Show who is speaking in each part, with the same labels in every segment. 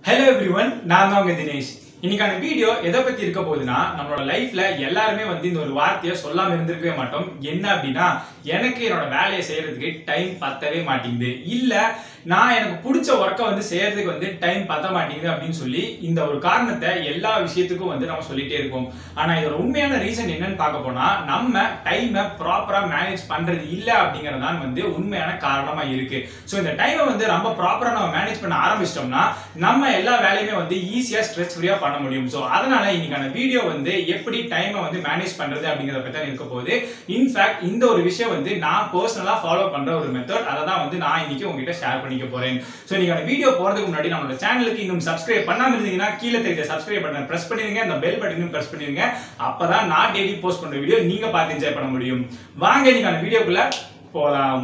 Speaker 1: hello everyone நான் தான் உங்க தினேஷ் இன்னைக்கான வீடியோ எதை பத்தி இருக்க போகுதுன்னா நம்மளோட லைஃப்ல எல்லாருமே வந்து இந்த ஒரு வார்த்தையை சொல்லாம இருந்திருக்கவே மாட்டோம் என்ன அப்படின்னா எனக்கு என்னோட வேலையை செய்யறதுக்கு டைம் பத்தவே மாட்டேங்குது இல்ல நான் எனக்கு பிடிச்ச ஒர்க்கை வந்து செய்யறதுக்கு வந்து டைம் பத்த மாட்டேங்குது அப்படின்னு சொல்லி இந்த ஒரு காரணத்தை எல்லா விஷயத்துக்கும் வந்து நம்ம சொல்லிட்டே இருக்கோம் ஆனா இதோட உண்மையான ரீசன் என்னன்னு பார்க்க போனா நம்ம டைமை ப்ராப்பரா மேனேஜ் பண்றது இல்ல அப்படிங்கிறது தான் வந்து உண்மையான காரணமா இருக்கு ஸோ இந்த டைமை வந்து ரொம்ப ப்ராப்பரா நம்ம மேனேஜ் பண்ண ஆரம்பிச்சிட்டோம்னா நம்ம எல்லா வேலையுமே வந்து ஈஸியா ஸ்ட்ரெஸ் ஃப்ரீயா பண்ண முடியும் ஸோ அதனால இன்னைக்கான வீடியோ வந்து எப்படி டைமை வந்து மேனேஜ் பண்றது அப்படிங்கிறத பத்தி தான் இருக்க போகுது இன்ஃபேக்ட் இந்த ஒரு விஷயம் வந்து நான் பர்சனலா ஃபாலோ பண்ற ஒரு மெத்தட் அதை தான் வந்து நான் இன்னைக்கு உங்ககிட்ட ஷேர் பண்ணிக்க போறேன் ஸோ இன்னைக்கான வீடியோ போறதுக்கு முன்னாடி நம்மளோட சேனலுக்கு இன்னும் சப்ஸ்கிரைப் பண்ணாம இருந்தீங்கன்னா கீழே தெரியுற சப்ஸ்கிரைப் பட்டன் பிரஸ் பண்ணிருங்க அந்த பெல் பட்டனையும் பிரஸ் பண்ணிருங்க அப்பதான் நான் டெய்லி போஸ்ட் பண்ற வீடியோ நீங்க பார்த்து என்ஜாய் பண்ண முடியும் வாங்க இன்னைக்கான வீடியோக்குள்ள போலாம்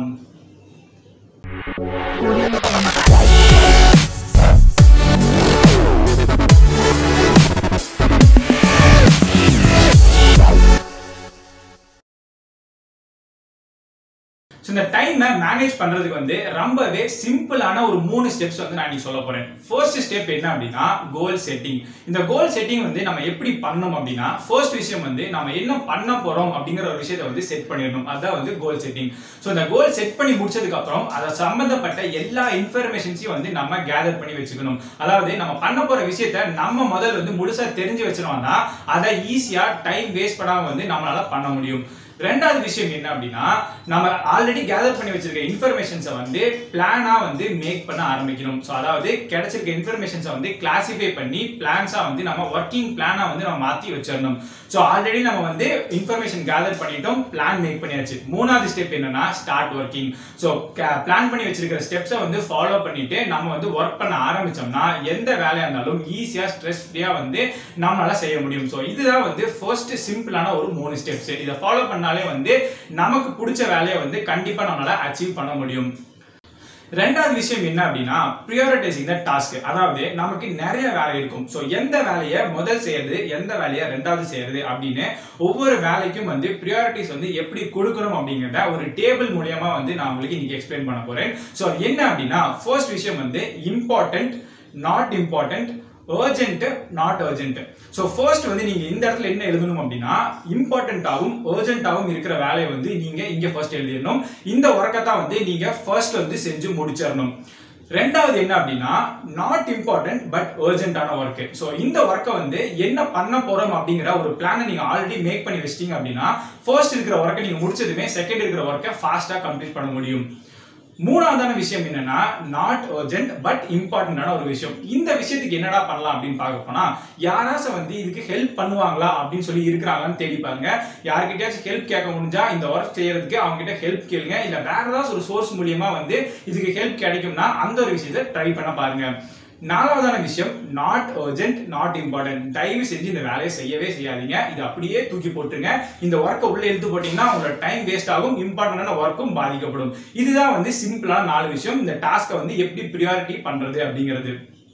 Speaker 1: ஸோ இந்த டைமை மேனேஜ் பண்றதுக்கு வந்து ரொம்பவே சிம்பிளான ஒரு மூணு ஸ்டெப்ஸ் வந்து நான் இன்னைக்கு சொல்ல போறேன் ஃபர்ஸ்ட் ஸ்டெப் என்ன அப்படின்னா கோல் செட்டிங் இந்த கோல் செட்டிங் வந்து நம்ம எப்படி பண்ணணும் அப்படின்னா ஃபர்ஸ்ட் விஷயம் வந்து நம்ம என்ன பண்ண போறோம் அப்படிங்கிற ஒரு விஷயத்தை வந்து செட் பண்ணிடணும் அதுதான் வந்து கோல் செட்டிங் ஸோ இந்த கோல் செட் பண்ணி முடிச்சதுக்கு அப்புறம் அதை சம்பந்தப்பட்ட எல்லா இன்ஃபர்மேஷன்ஸையும் வந்து நம்ம கேதர் பண்ணி வச்சுக்கணும் அதாவது நம்ம பண்ண போற விஷயத்த நம்ம முதல்ல வந்து முழுசா தெரிஞ்சு வச்சிருவோம்னா அதை ஈஸியா டைம் வேஸ்ட் பண்ணாம வந்து நம்மளால பண்ண முடியும் ரெண்டாவது விஷயம் என்ன அப்படின்னா நம்ம ஆல்ரெடி கேதர் பண்ணி வச்சிருக்க இன்ஃபர்மேஷன்ஸை வந்து பிளானா வந்து மேக் பண்ண ஆரம்பிக்கணும் ஸோ அதாவது கிடைச்சிருக்க இன்ஃபர்மேஷன்ஸை வந்து கிளாசிஃபை பண்ணி பிளான்ஸா வந்து நம்ம ஒர்க்கிங் பிளானா வந்து நம்ம மாத்தி வச்சிடணும் ஸோ ஆல்ரெடி நம்ம வந்து இன்ஃபர்மேஷன் கேதர் பண்ணிட்டோம் பிளான் மேக் பண்ணியாச்சு மூணாவது ஸ்டெப் என்னன்னா ஸ்டார்ட் ஒர்க்கிங் ஸோ பிளான் பண்ணி வச்சிருக்கிற ஸ்டெப்ஸை வந்து ஃபாலோ பண்ணிட்டு நம்ம வந்து ஒர்க் பண்ண ஆரம்பிச்சோம்னா எந்த வேலையா இருந்தாலும் ஈஸியா ஸ்ட்ரெஸ் ஃப்ரீயா வந்து நம்மளால செய்ய முடியும் ஸோ இதுதான் வந்து ஃபர்ஸ்ட் சிம்பிளான ஒரு மூணு ஸ்டெப்ஸ் இதை ஃபாலோ பண்ணாலே வந்து நமக்கு பிடிச்ச வேலையை வந்து கண்டிப்பா நம்மளால அச்சீவ் பண்ண முடியும் ரெண்டாவது விஷயம் என்ன அப்படின்னா ப்ரியாரிட்டைசிங் த டாஸ்க் அதாவது நமக்கு நிறைய வேலை இருக்கும் ஸோ எந்த வேலையை முதல் செய்யறது எந்த வேலையை ரெண்டாவது செய்யறது அப்படின்னு ஒவ்வொரு வேலைக்கும் வந்து ப்ரியாரிட்டிஸ் வந்து எப்படி கொடுக்கணும் அப்படிங்கிறத ஒரு டேபிள் மூலியமா வந்து நான் உங்களுக்கு இன்னைக்கு எக்ஸ்பிளைன் பண்ண போறேன் ஸோ என்ன அப்படின்னா ஃபர்ஸ்ட் விஷயம் வந்து important not important urgent not urgent so first வந்து நீங்க இந்த இடத்துல என்ன எழுதணும் அப்படின்னா இம்பார்ட்டன்டாகவும் அர்ஜென்ட்டாகவும் இருக்கிற வேலையை வந்து நீங்க இங்க ஃபர்ஸ்ட் எழுதிடணும் இந்த ஒர்க்கை தான் வந்து நீங்க ஃபர்ஸ்ட் வந்து செஞ்சு முடிச்சிடணும் ரெண்டாவது என்ன அப்படின்னா நாட் இம்பார்ட்டன்ட் பட் அர்ஜென்டான ஒர்க் ஸோ இந்த ஒர்க்கை வந்து என்ன பண்ண போறோம் அப்படிங்கிற ஒரு பிளானை நீங்க ஆல்ரெடி மேக் பண்ணி வச்சிட்டீங்க அப்படின்னா ஃபர்ஸ்ட் இருக்கிற ஒர்க்கை நீங்க முடிச்சதுமே செகண்ட் இருக்கிற ஒர்க்கை ஃபாஸ்டா கம்ப்ளீட் பண்ண முடியும் மூணாவதான விஷயம் என்னன்னா நாட் அர்ஜென்ட் பட் இம்பார்ட்டன்டான ஒரு விஷயம் இந்த விஷயத்துக்கு என்னடா பண்ணலாம் அப்படின்னு பார்க்க போனா யாராச்சும் வந்து இதுக்கு ஹெல்ப் பண்ணுவாங்களா அப்படின்னு சொல்லி இருக்கிறாங்கன்னு தேடி பாருங்க யாருக்கிட்டயாச்சும் ஹெல்ப் கேட்க முடிஞ்சா இந்த ஒர்க் செய்யறதுக்கு அவங்க கிட்ட ஹெல்ப் கேளுங்க இல்ல வேற ஏதாச்சும் ஒரு சோர்ஸ் மூலியமா வந்து இதுக்கு ஹெல்ப் கிடைக்கும்னா அந்த ஒரு விஷயத்தை ட்ரை பண்ண பாருங்க நாலாவதான விஷயம் நாட் அர்ஜென்ட் நாட் இம்பார்ட்டன்ட் தயவு செஞ்சு இந்த வேலையை செய்யவே செய்யாதீங்க இது அப்படியே தூக்கி போட்டுருங்க இந்த ஒர்க்கை உள்ள எடுத்து போட்டீங்கன்னா உங்களோட டைம் வேஸ்ட் ஆகும் இம்பார்ட்டன்டான ஒர்க்கும் பாதிக்கப்படும் இதுதான் வந்து சிம்பிளான நாலு விஷயம் இந்த டாஸ்க்கை வந்து எப்படி ப்ரியாரிட்டி பண்றது அப்படிங்கிறது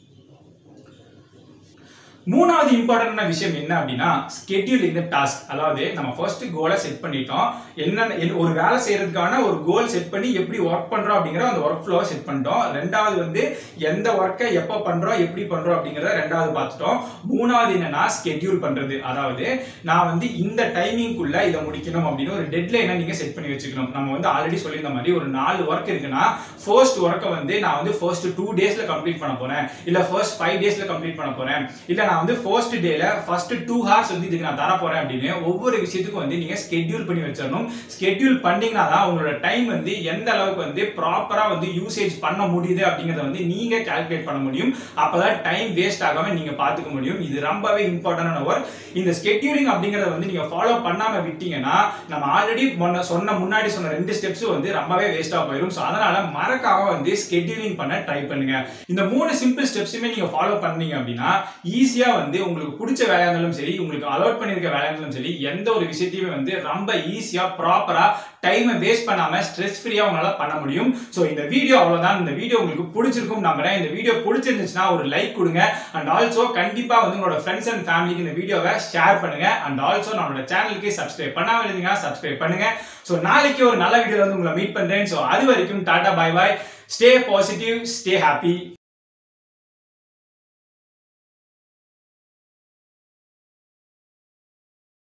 Speaker 1: மூணாவது இம்பார்ட்டன்டான விஷயம் என்ன அப்படின்னா ஸ்கெட்யூல் இந்த டாஸ்க் அதாவது நம்ம ஃபர்ஸ்ட் கோலை செட் பண்ணிட்டோம் என்ன ஒரு வேலை செய்யறதுக்கான ஒரு கோல் செட் பண்ணி எப்படி ஒர்க் பண்றோம் அப்படிங்கிற அந்த ஒர்க் ஃப்ளோவை செட் பண்ணிட்டோம் ரெண்டாவது வந்து எந்த ஒர்க்கை எப்போ பண்றோம் எப்படி பண்றோம் அப்படிங்கிறத ரெண்டாவது பார்த்துட்டோம் மூணாவது என்னன்னா ஸ்கெட்யூல் பண்றது அதாவது நான் வந்து இந்த டைமிங்குள்ள இதை முடிக்கணும் அப்படின்னு ஒரு டெட்லைனை நீங்க செட் பண்ணி வச்சுக்கணும் நம்ம வந்து ஆல்ரெடி சொல்லியிருந்த மாதிரி ஒரு நாலு ஒர்க் இருக்குன்னா ஃபர்ஸ்ட் ஒர்க்கை வந்து நான் வந்து ஃபர்ஸ்ட் டூ டேஸ்ல கம்ப்ளீட் பண்ண போறேன் இல்ல ஃபர்ஸ்ட் ஃபைவ் டேஸ்ல கம்ப்ளீட் பண்ண போறேன் இல்ல நான் வந்து ஃபர்ஸ்ட் டேல ஃபர்ஸ்ட் டூ ஹார்ஸ் வந்து இதுக்கு நான் தர போறேன் அப்படின்னு ஒவ்வொரு விஷயத்துக்கும் வந்து நீங்க ஸ்கெட்யூல் பண்ணி வச்சிடணும் ஸ்கெட்யூல் பண்ணீங்கன்னா தான் உங்களோட டைம் வந்து எந்த அளவுக்கு வந்து ப்ராப்பரா வந்து யூசேஜ் பண்ண முடியுது அப்படிங்கறத வந்து நீங்க கால்குலேட் பண்ண முடியும் அப்பதான் டைம் வேஸ்ட் ஆகாம நீங்க பாத்துக்க முடியும் இது ரொம்பவே இம்பார்ட்டன்டான ஒர்க் இந்த ஸ்கெட்யூலிங் அப்படிங்கறத வந்து நீங்க ஃபாலோ பண்ணாம விட்டீங்கன்னா நம்ம ஆல்ரெடி சொன்ன முன்னாடி சொன்ன ரெண்டு ஸ்டெப்ஸ் வந்து ரொம்பவே வேஸ்டா போயிடும் ஸோ அதனால மறக்காம வந்து ஸ்கெட்யூலிங் பண்ண ட்ரை பண்ணுங்க இந்த மூணு சிம்பிள் ஸ்டெப்ஸுமே நீங்க ஃபாலோ பண்ணீங்க அப்படின்னா ஈஸியா வந்து உங்களுக்கு பிடிச்ச வேலையா இருந்தாலும் சரி உங்களுக்கு அலோட் பண்ணிருக்க வேலையா இருந்தாலும் சரி எந்த ஒரு விஷயத்தையுமே வந்து ரொம்ப ஈஸியா ப்ராப்பரா டைமை வேஸ்ட் பண்ணாம ஸ்ட்ரெஸ் ஃப்ரீயா உங்களால பண்ண முடியும் ஸோ இந்த வீடியோ அவ்வளவுதான் இந்த வீடியோ உங்களுக்கு பிடிச்சிருக்கும் நம்புறேன் இந்த வீடியோ பிடிச்சிருந்துச்சுன்னா ஒரு லைக் கொடுங்க அண்ட் ஆல்சோ கண்டிப்பா வந்து உங்களோட ஃப்ரெண்ட்ஸ் அண்ட் ஃபேமிலிக்கு இந்த வீடியோவை ஷேர் பண்ணுங்க அண்ட் ஆல்சோ நம்மளோட சேனலுக்கு சப்ஸ்கிரைப் பண்ணாம இருந்தீங்கன்னா சப்ஸ்கிரைப் பண்ணுங்க ஸோ நாளைக்கு ஒரு நல்ல வீடியோ வந்து உங்களை மீட் பண்றேன் ஸோ அது வரைக்கும் tata bye bye stay positive stay happy